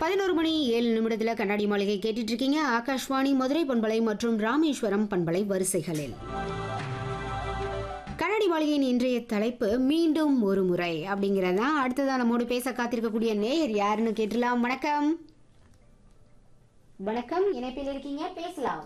பதினோரு மணி ஏழு நிமிடத்தில் கண்ணாடி மாளிகை கேட்டுட்டு இருக்கீங்க ஆகாஷ்வாணி மதுரை பண்பலை மற்றும் ராமேஸ்வரம் பண்பலை வரிசைகளில் கண்ணாடி மாளிகையின் இன்றைய தலைப்பு மீண்டும் ஒரு முறை அப்படிங்கிறதா அடுத்ததான் நம்மோடு பேச காத்திருக்கக்கூடிய நேயர் யாருன்னு கேட்டுலாம் வணக்கம் வணக்கம் இணைப்பில் இருக்கீங்க பேசலாம்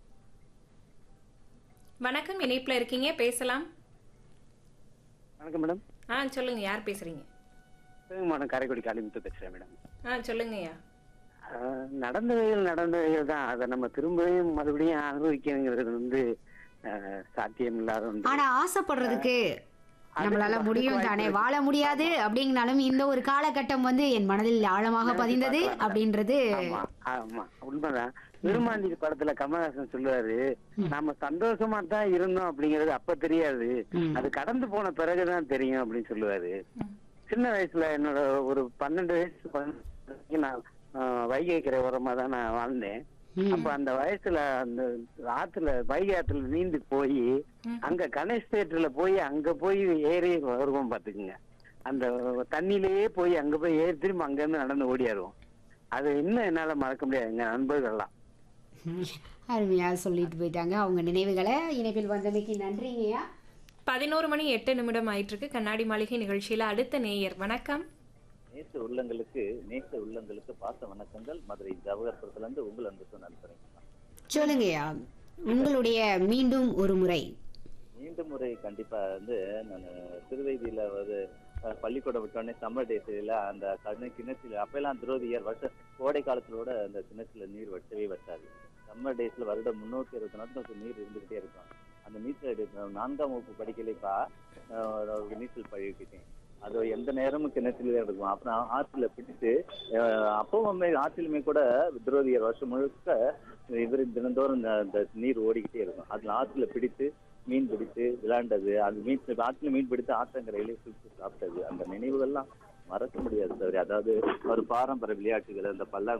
வணக்கம் இணைப்புல இருக்கீங்க பேசலாம் வணக்கம் மேடம் ஆ சொல்லுங்க யார் பேசுறீங்க சொல்லுங்க மேடம் காரைக்குடி காளிமுத்து பேசுறேன் மேடம் ஆ சொல்லுங்கய்யா ஆஹ் நடந்தவைகள் நடந்தவைகள் தான் அதை நம்ம திரும்பவும் மறுபடியும் அனுபவிக்கணுங்கிறது வந்து ஆஹ் சாத்தியம் இல்லாத ஒன்று ஆனா ஆசைப்படுறதுக்கு அது நம்மளால வாய்ப்பு முடியும் இருக்கு. தானே வாழ முடியாது அப்படிங்கனாலும் இந்த ஒரு காலகட்டம் வந்து என் மனதில் ஆழமாக நினைச்சு பதிந்தது பார்க்கலாம். அப்படின்றது ஆமா ஆமா உண்மைதான் விருமாண்டி படத்துல கமலஹாசன் சொல்லுவாரு நம்ம சந்தோஷமா தான் இருந்தோம் அப்படிங்கறது அப்ப தெரியாது ம். அது கடந்து போன பிறகுதான் தெரியும் அப்படின்னு சொல்லுவாரு சின்ன வயசுல என்னோட ஒரு பன்னெண்டு வயசு பதினஞ்சு வரைக்கும் நான் ஆஹ், வைகை கரை ஓரமா தான் நான் வாழ்ந்தேன் ம். அப்ப அந்த வயசுல அந்த ஆத்துல வைகை ஆத்துல நீந்து போய் அங்க கணேஷ் தேட்டர்ல போய் அங்க போய் ஏறி வருவோம் பாத்துக்குங்க அந்த தண்ணியிலேயே போய் அங்க போய் ஏறி திரும்ப அங்க இருந்து நடந்து ஓடியாருவோம் அது இன்னும் என்னால மறக்க முடியாது எங்க நண்பர்கள்லாம் அருமையா சொல்லிட்டு போயிட்டாங்க அவங்க நினைவுகளை இணைப்பில் வந்தமைக்கு நன்றிங்கய்யா பதினோரு மணி எட்டு நிமிடம் ஆயிட்டு இருக்கு கண்ணாடி மாளிகை நிகழ்ச்சியில அடுத்த நேயர் வணக்கம் நேச உள்ளங்களுக்கு நேச உள்ளங்களுக்கு பாச வணக்கங்கள் மதுரை ஜவஹர்புரத்துல இருந்து உங்கள் அன்பு நண்பரை சொல்லுங்கய்யா உங்களுடைய மீண்டும் ஒரு முறை மீண்டும் முறை கண்டிப்பா வந்து நான் திருவைதியில வந்து அஹ், பள்ளிக்கூடம் விட்டோடனே சம்மர் டேஸ்ல அந்த கண்ணு கிணத்துல அப்பெல்லாம் துரோதியர் வருஷ கோடை காலத்திலோட அந்த கிணத்துல நீர் வற்றவே வற்றாது சம்மர் டேஸ்ல வருடம் முன்னூத்தி இருபத்தி நாட்களுக்கு நீர் இருந்துகிட்டே இருக்கும் அந்த நீச்சல் அடி- நான்காம் வகுப்பு படிக்கலைப்பா அஹ், நீச்சல் பழகிக்கிட்டேன் அது எந்த நேரமும் கிணத்துல இருக்கும் அப்புறம் ஆற்றுல பிடிச்சு அஹ், அப்பவுமே ஆற்றிலுமே கூட துரோதியர் வருஷம் முழுக்க இவர் தினந்தோறும் இந்த- இந்த நீர் ஓடிக்கிட்டே இருக்கும் அதுல ஆற்றுல பிடித்து மீன் பிடித்து விளையாண்டது அந்த மீன் ஆற்றுல மீன் பிடித்து ஆற்றங்கரையிலே சுற்றி சாப்பிட்டது அந்த நினைவுகள்லாம் மறக்க முடியாது தவிர அதாவது ஒரு பாரம்பரிய விளையாட்டுகள் அந்த பல்லா